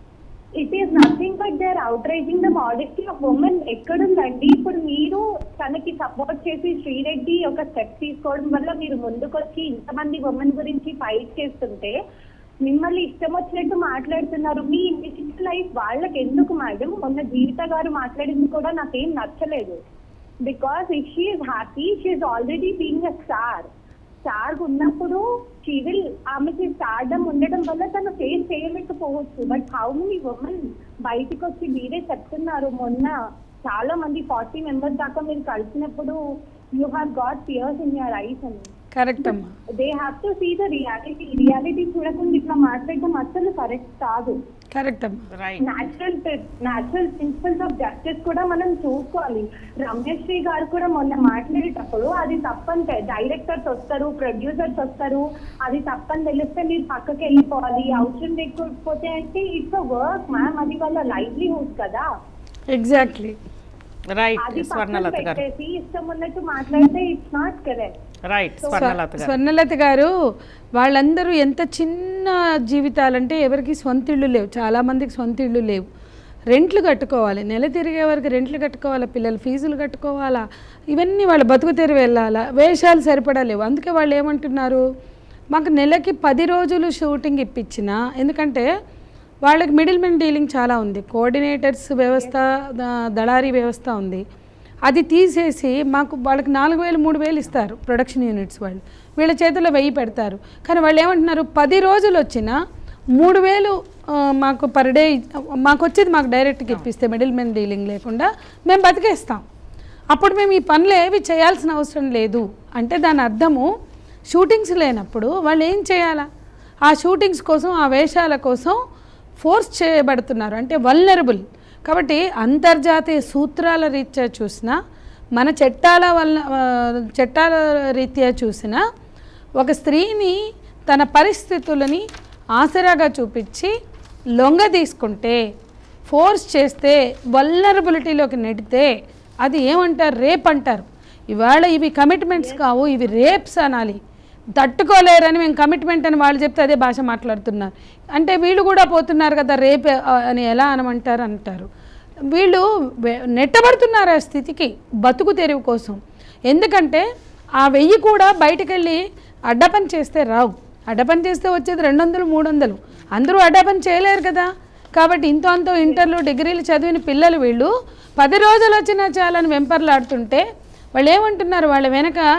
it is nothing but they are outraging the modesty of women ఎక్కడుందండి ఇప్పుడు మీరు తనకి సపోర్ట్ చేసి శ్రీరెడ్డి ఒక స్టెప్ తీసుకోవడం వల్ల మీరు ముందుకొచ్చి ఇంతమంది ఉమెన్ గురించి ఫైట్ చేస్తుంటే మిమ్మల్ని ఇష్టం వచ్చినట్టు మాట్లాడుతున్నారు మీ ఇండివిజువల్ లైఫ్ వాళ్ళకి ఎందుకు మేడం మొన్న జీవిత గారు మాట్లాడింది కూడా నాకేం నచ్చలేదు because if she is happy she is already being a star star ఉన్నప్పుడు షీ విల్ ఆమెకి స్టార్డమ్ ఉండడం వల్ల తను ఫేస్ చేయలేకపోవచ్చు బట్ హౌ మెనీ ఉమెన్ బయటికి వచ్చి మీరే చెప్తున్నారు మొన్న చాలా మంది ఫార్టీ మెంబర్స్ దాకా మీరు కలిసినప్పుడు you have got pierce in your eyes అని కరెక్ట్ అమ్మా they have to see the reality reality చూడకుండా ఇట్లా మాట్లాడడం అసలు కరెక్ట్ కాదు కరెక్ట్ అమ్మా right natural natural principles of justice కూడా మనం చూసుకోవాలి రమేష్ శ్రీ గారు కూడా మొన్న మాట్లాడేటప్పుడు అది తప్పని డైరెక్టర్స్ వస్తారు ప్రొడ్యూసర్స్ వస్తారు అది తప్పని తెలిస్తే మీరు పక్కకి వెళ్ళిపోవాలి అవసరం లేకపోతే అంటే ఇట్స్ వర్క్ మ్యామ్ అది వాళ్ళ లైవ్లీహుడ్ కదా ఎగ్జాక్ట్లీ రైట్ అది పక్కన స్వర్ణలత గారు పెట్టేసి ఇష్టం ఉన్నట్టు మాట్లాడితే it's not correct right Swarnalatha garu Swarnalatha గారు వాళ్ళందరూ ఎంత చిన్న జీవితాలంటే ఎవరికి సొంత ఇళ్ళు లేవు చాలామందికి సొంత ఇళ్ళు లేవు రెంట్లు కట్టుకోవాలి నెల తిరిగే వరకు రెంట్లు కట్టుకోవాలా పిల్లలు ఫీజులు కట్టుకోవాలా ఇవన్నీ వాళ్ళ బతుకు తెరి వెళ్ళాలా వేషాలు సరిపడా లేవు అందుకే వాళ్ళు ఏమంటున్నారు మాకు నెలకి పది రోజులు షూటింగ్ ఇప్పించిన ఎందుకంటే వాళ్ళకి మిడిల్ మెన్ డీలింగ్ చాలా ఉంది కోఆర్డినేటర్స్ వ్యవస్థ ద- దళారీ వ్యవస్థ ఉంది అది తీసేసి మాకు వాళ్ళకి నాలుగు వేలు మూడు వేలు ఇస్తారు ప్రొడక్షన్ యూనిట్స్ వాళ్ళు వీళ్ళ చేతిలో వెయ్యి పెడతారు కానీ వాళ్ళు ఏమంటున్నారు పది రోజులు వచ్చినా మూడు వేలు ఆ, మాకు పర్ డే మాకు వచ్చేది మాకు డైరెక్ట్గా ఇప్పిస్తే మిడిల్ మెన్ డీలింగ్ లేకుండా మేము బతికేస్తాం అప్పుడు మేము ఈ పనులు ఏవి చేయాల్సిన అవసరం లేదు అంటే దాని అర్థము షూటింగ్స్ లేనప్పుడు వాళ్ళు ఏం చేయాలా ఆ షూటింగ్స్ కోసం ఆ వేషాల కోసం ఫోర్స్ చేయబడుతున్నారు అంటే వల్నరబుల్ కాబట్టి అంతర్జాతీయ సూత్రాల రీత్యా చూసినా మన చట్టాల వల్ల ఆ, చట్టాల రీత్యా చూసినా ఒక స్త్రీని తన పరిస్థితులని ఆసరాగా చూపించి లొంగ తీసుకుంటే ఫోర్స్ చేస్తే వల్నరబిలిటీలోకి నెడితే అది ఏమంటారు రేప్ అంటారు ఇవాళ ఇవి కమిట్మెంట్స్ కావు ఇవి రేప్స్ అనాలి తట్టుకోలేరని మేము కమిట్మెంట్ అని వాళ్ళు చెప్తే అదే భాష మాట్లాడుతున్నారు అంటే వీళ్ళు కూడా పోతున్నారు కదా రేప్ ఆ, అని ఎలా అనమంటారు అంటారు వీళ్ళు వె- నెట్టబడుతున్నారు ఆ స్థితికి బతుకు తెరువు కోసం ఎందుకంటే ఆ వెయ్యి కూడా బయటకెళ్ళి అడ్డపని చేస్తే రావు అడ్డపని చేస్తే వచ్చేది రెండు వందలు మూడు వందలు అందరూ అడ్డపని చేయలేరు కదా కాబట్టి ఇంతో అంతో ఇంటర్లు డిగ్రీలు చదివిన పిల్లలు వీళ్ళు పది రోజులు వచ్చినా చాలని వెంపర్లాడుతుంటే వాళ్ళు ఏమంటున్నారు వాళ్ళ వెనక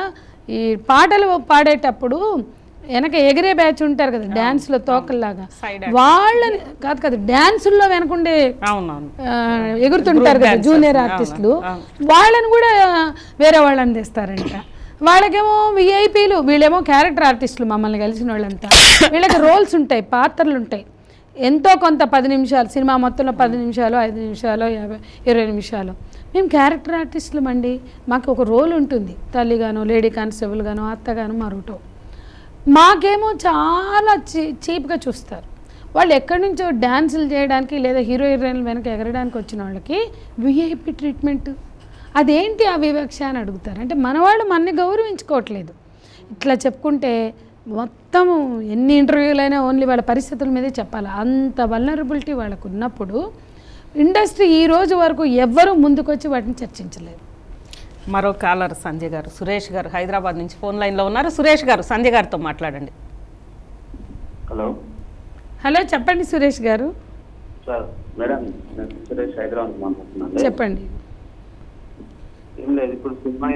ఈ పాటలు పాడేటప్పుడు వెనక ఎగిరే బ్యాచ్ ఉంటారు కదా డ్యాన్స్లో తోకల్లాగా Side వాళ్ళని కాదు కాదు డ్యాన్సుల్లో వెనకుండే అవునవును ఆ, ఎగురుతుంటారు కదా జూనియర్ ఆర్టిస్టులు వాళ్ళని కూడా వేరే వాళ్ళని తెస్తారంట వాళ్ళకేమో విఐపీలు వీళ్ళేమో క్యారెక్టర్ ఆర్టిస్టులు మమ్మల్ని కలిసిన వాళ్ళంతా వీళ్ళకి రోల్స్ ఉంటాయి పాత్రలు ఉంటాయి ఎంతో కొంత పది నిమిషాలు సినిమా మొత్తంలో పది నిమిషాలు ఐదు నిమిషాలు యాభై ఇరవై నిమిషాలు మేము క్యారెక్టర్ ఆర్టిస్టులు అండి మాకు ఒక రోల్ ఉంటుంది తల్లిగాను లేడీ కానిస్టేబుల్ గాను అత్తగాను మరొకటో మాకేమో చాలా చీ చీప్గా చూస్తారు వాళ్ళు ఎక్కడి నుంచో డ్యాన్సులు చేయడానికి లేదా హీరో హీరోయిన్ల వెనక ఎగరడానికి వచ్చిన వాళ్ళకి విఐపి ట్రీట్మెంట్ అదేంటి ఆ వివక్ష అని అడుగుతారు అంటే మన వాళ్ళు మనని గౌరవించుకోవట్లేదు ఇట్లా చెప్పుకుంటే మొత్తము ఎన్ని ఇంటర్వ్యూలైనా ఓన్లీ వాళ్ళ పరిస్థితుల మీదే చెప్పాలి అంత వల్నరబిలిటీ వాళ్ళకు ఉన్నప్పుడు ఇండస్ట్రీ ఈ రోజు వరకు ఎవ్వరూ ముందుకొచ్చి వాటిని చర్చించలేదు మరో కాలర్ సంజయ్ గారు సురేష్ గారు హైదరాబాద్ నుంచి ఫోన్ లైన్లో ఉన్నారు సురేష్ గారు సంజయ్ గారితో మాట్లాడండి హలో హలో చెప్పండి సురేష్ గారు సార్ మేడం నేను సురేష్ హైదరాబాద్ నుంచి మాట్లాడుతున్నాను చెప్పండి ఏం లేదు ఇప్పుడు సినిమా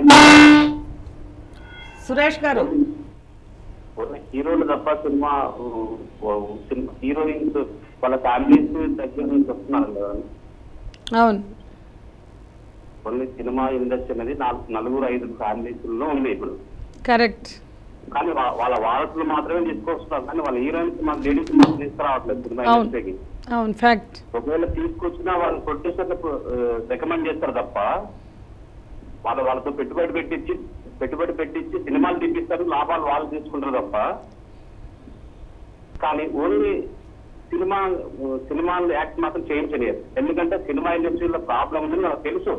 సురేష్ గారు ఉన్న హీరోలు తప్ప సినిమా ఊ, ఊ, సినిమా హీరోయిన్స్ వాళ్ళ ఫ్యామిలీస్ దగ్గర నుంచి వస్తున్నారు కదా అవును ఓన్లీ సినిమా ఇండస్ట్రీ అనేది నాలుగు నలుగురు ఐదు ఫ్యామిలీస్ లో ఉంది ఇప్పుడు కరెక్ట్ కానీ వా- వాళ్ళ వారసులు మాత్రమే తీసుకొస్తున్నారు కానీ వాళ్ళ హీరోయిన్స్ మన లేడీస్ మాత్రం తీసుకురావట్లేదు సినిమా అవును. ఇండస్ట్రీకి అవును ఫ్యాక్ట్ ఒకవేళ తీసుకొచ్చినా వాళ్ళు ప్రొడ్యూసర్లకు రికమెండ్ చేస్తారు తప్ప వాళ్ళ వాళ్ళతో పెట్టుబడి పెట్టించి పెట్టుబడి పెట్టించి సినిమాలు తీపిస్తారు లాభాలు వాళ్ళు తీసుకుంటారు తప్ప కానీ ఓన్లీ సినిమా సినిమాలు యాక్ట్ మాత్రం చేయించలేరు ఎందుకంటే సినిమా ఇండస్ట్రీలో ప్రాబ్లం ఉందని నాకు తెలుసు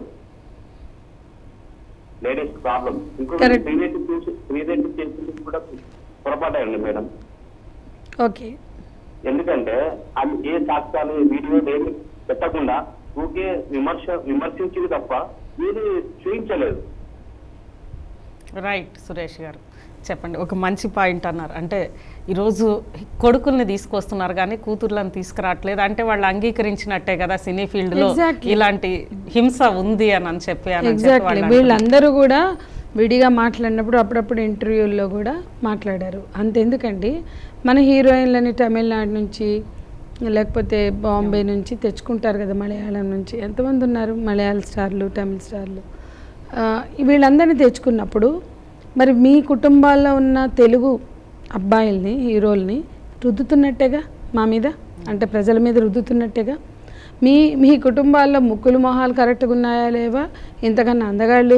లేడీస్ ప్రాబ్లం ఇంకొకటి Correct. శ్రీదేవి చూసి శ్రీదేవి చేసింది కూడా పొరపాటండి మేడం ఓకే ఎందుకంటే ఆమె ఏ సాక్ష్యాలు వీడియో ఏమి పెట్టకుండా ఊకే విమర్శ విమర్శించింది తప్ప ఏది చూపించలేదు రైట్ సురేష్ గారు చెప్పండి ఒక మంచి పాయింట్ అన్నారు అంటే ఈరోజు కొడుకుల్ని తీసుకొస్తున్నారు కానీ కూతుర్లను తీసుకురావట్లేదు అంటే వాళ్ళు అంగీకరించినట్టే కదా సినీ ఫీల్డ్లో Exactly. ఇలాంటి హింస ఉంది అని అని చెప్పి అని చెప్పి ఎగ్జాక్ట్లీ వాళ్ళు వీళ్ళందరూ కూడా విడిగా మాట్లాడినప్పుడు అప్పుడప్పుడు ఇంటర్వ్యూల్లో కూడా మాట్లాడారు అంతెందుకండి మన హీరోయిన్లని తమిళనాడు నుంచి లేకపోతే బాంబే నుంచి తెచ్చుకుంటారు కదా మలయాళం నుంచి ఎంతమంది ఉన్నారు మలయాళ స్టార్లు తమిళ స్టార్లు ఆ, వీళ్ళందరినీ తెచ్చుకున్నప్పుడు మరి మీ కుటుంబాల్లో ఉన్న తెలుగు అబ్బాయిల్ని హీరోల్ని రుద్దుతున్నట్టేగా మా మీద అంటే ప్రజల మీద రుద్దుతున్నట్టేగా మీ మీ కుటుంబాల్లో ముక్కులు మొహాలు కరెక్ట్గా ఉన్నాయా లేవా ఇంతకన్నా అందగాళ్ళు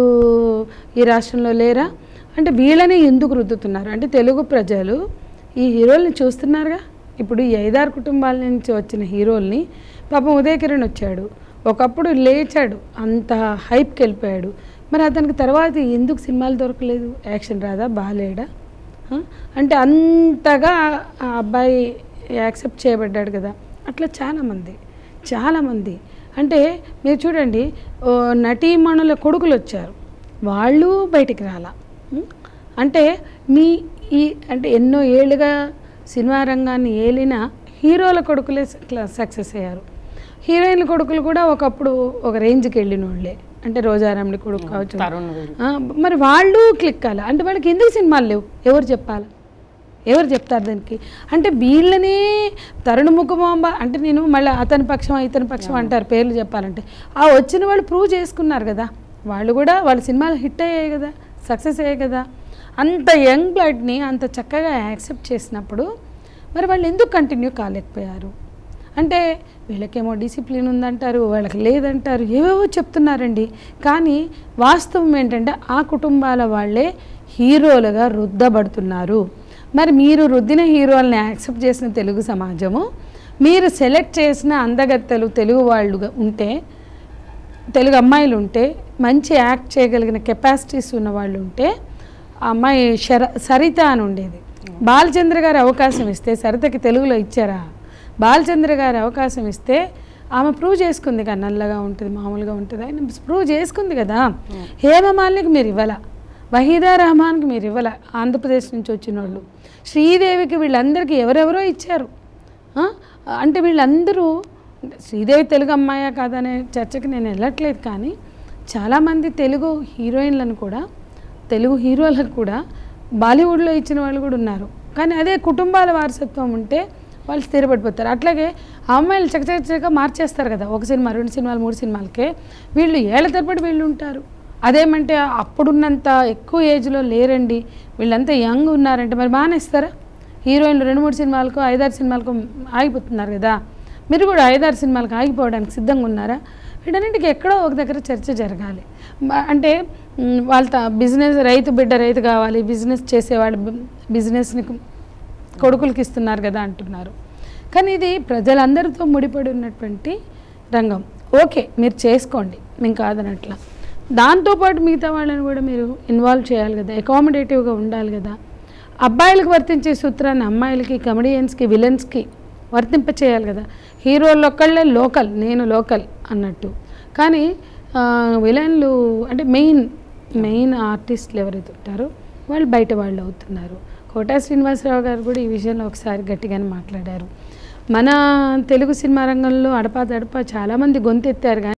ఈ రాష్ట్రంలో లేరా అంటే వీళ్ళని ఎందుకు రుద్దుతున్నారు అంటే తెలుగు ప్రజలు ఈ హీరోల్ని చూస్తున్నారుగా ఇప్పుడు ఈ ఐదారు కుటుంబాల నుంచి వచ్చిన హీరోల్ని పాపం ఉదయ కిరణ్ వచ్చాడు ఒకప్పుడు లేచాడు అంత హైప్కి వెళ్ళిపోయాడు మరి అతనికి తర్వాత ఎందుకు సినిమాలు దొరకలేదు యాక్షన్ రాదా బాగాలేడా ఆ? అంటే అంతగా ఆ అబ్బాయి యాక్సెప్ట్ చేయబడ్డాడు కదా అట్లా చాలామంది చాలామంది అంటే మీరు చూడండి ఓ నటీమణుల కొడుకులు వచ్చారు వాళ్ళు బయటికి రాలా ఉం? అంటే మీ ఈ అంటే ఎన్నో ఏళ్ళుగా సినిమా రంగాన్ని ఏలిన హీరోల కొడుకులే సక్సెస్ అయ్యారు హీరోయిన్ల కొడుకులు కూడా ఒకప్పుడు ఒక రేంజ్కి వెళ్ళిన వాళ్ళే అంటే రోజారాముడి కొడుకు కావచ్చు తరుణ్ వీళ్ళు. ఆ, మరి వాళ్ళు క్లిక్ కాలే అంటే వాళ్ళకి ఎందుకు సినిమాలు లేవు ఎవరు చెప్పాలి ఎవరు చెప్తారు దానికి అంటే వీళ్ళనే తరుణ ముఖమాంబ అంటే నేను మళ్ళీ అతని పక్షం ఇతని పక్షం అంటారు పేర్లు చెప్పాలంటే ఆ వచ్చిన వాళ్ళు ప్రూవ్ చేసుకున్నారు కదా వాళ్ళు కూడా వాళ్ళ సినిమాలు హిట్ అయ్యాయి కదా సక్సెస్ అయ్యాయి కదా అంత యంగ్ బ్లడ్ని అంత చక్కగా యాక్సెప్ట్ చేసినప్పుడు మరి వాళ్ళు ఎందుకు కంటిన్యూ కాలేకపోయారు అంటే వీళ్ళకేమో డిసిప్లిన్ ఉందంటారు వాళ్ళకి లేదంటారు ఏవేవో చెప్తున్నారండి కానీ వాస్తవం ఏంటంటే ఆ కుటుంబాల వాళ్ళే హీరోలుగా రుద్దబడుతున్నారు మరి మీరు రుద్దిన హీరోల్ని యాక్సెప్ట్ చేసిన తెలుగు సమాజము మీరు సెలెక్ట్ చేసిన అందగత్తెలు తెలుగు వాళ్ళుగా ఉంటే తెలుగు అమ్మాయిలు ఉంటే మంచి యాక్ట్ చేయగలిగిన కెపాసిటీస్ ఉన్న వాళ్ళు ఉంటే ఆ అమ్మాయి శర సరిత అని ఉండేది బాలచంద్ర గారు అవకాశం ఇస్తే సరితకి తెలుగులో ఇచ్చారా బాలచంద్ర గారు అవకాశం ఇస్తే ఆమె ప్రూవ్ చేసుకుంది కదా నల్లగా ఉంటుంది మామూలుగా ఉంటుంది ఆయన ప్రూవ్ చేసుకుంది కదా హేమమాలినికి మీరు ఇవ్వాల వహీదా రెహమాన్కి మీరు ఇవ్వాల ఆంధ్రప్రదేశ్ నుంచి వచ్చిన వాళ్ళు శ్రీదేవికి వీళ్ళందరికీ ఎవరెవరో ఇచ్చారు ఆ? అంటే వీళ్ళందరూ శ్రీదేవి తెలుగు అమ్మాయా కాదనే చర్చకి నేను వెళ్ళట్లేదు కానీ చాలామంది తెలుగు హీరోయిన్లను కూడా తెలుగు హీరోలకు కూడా బాలీవుడ్లో ఇచ్చిన వాళ్ళు కూడా ఉన్నారు కానీ అదే కుటుంబాల వారసత్వం ఉంటే వాళ్ళు స్థిరపడిపోతారు అట్లాగే ఆ అమ్మాయిలు చకచక మార్చేస్తారు కదా ఒక సినిమా రెండు సినిమాలు మూడు సినిమాలకే వీళ్ళు ఏళ్ల తరబడి వీళ్ళు ఉంటారు అదేమంటే అప్పుడున్నంత ఎక్కువ ఏజ్లో లేరండి వీళ్ళంతా యంగ్ ఉన్నారంటే మరి మానేస్తారా హీరోయిన్లు రెండు మూడు సినిమాలకు ఐదారు సినిమాలకు ఆగిపోతున్నారు కదా మీరు కూడా ఐదారు సినిమాలకు ఆగిపోవడానికి సిద్ధంగా ఉన్నారా వీటన్నింటికి ఎక్కడో ఒక దగ్గర చర్చ జరగాలి మ- అంటే మ్, వాళ్ళ త- బిజినెస్ రైతు బిడ్డ రైతు కావాలి బిజినెస్ చేసేవాళ్ళు బి- బిజినెస్ని కొడుకులకి ఇస్తున్నారు కదా అంటున్నారు కానీ ఇది ప్రజలందరితో ముడిపడి ఉన్నటువంటి రంగం ఓకే మీరు చేసుకోండి మేము కాదనట్లా దాంతోపాటు మిగతా వాళ్ళని కూడా మీరు ఇన్వాల్వ్ చేయాలి కదా అకామిడేటివ్గా ఉండాలి కదా అబ్బాయిలకు వర్తించే సూత్రాన్ని అమ్మాయిలకి కమెడియన్స్కి విలన్స్కి వర్తింప చేయాలి కదా హీరోలు ఒక్కళ్ళే లోకల్ నేను లోకల్ అన్నట్టు కానీ ఆ, విలన్లు అంటే మెయిన్ మెయిన్ ఆర్టిస్టులు ఎవరైతే ఉంటారో వాళ్ళు బయట వాళ్ళు అవుతున్నారు కోటా శ్రీనివాసరావు గారు కూడా ఈ విషయంలో ఒకసారి గట్టిగానే మాట్లాడారు మన తెలుగు సినిమా రంగంలో అడపా దడపా చాలామంది గొంతెత్తారు కానీ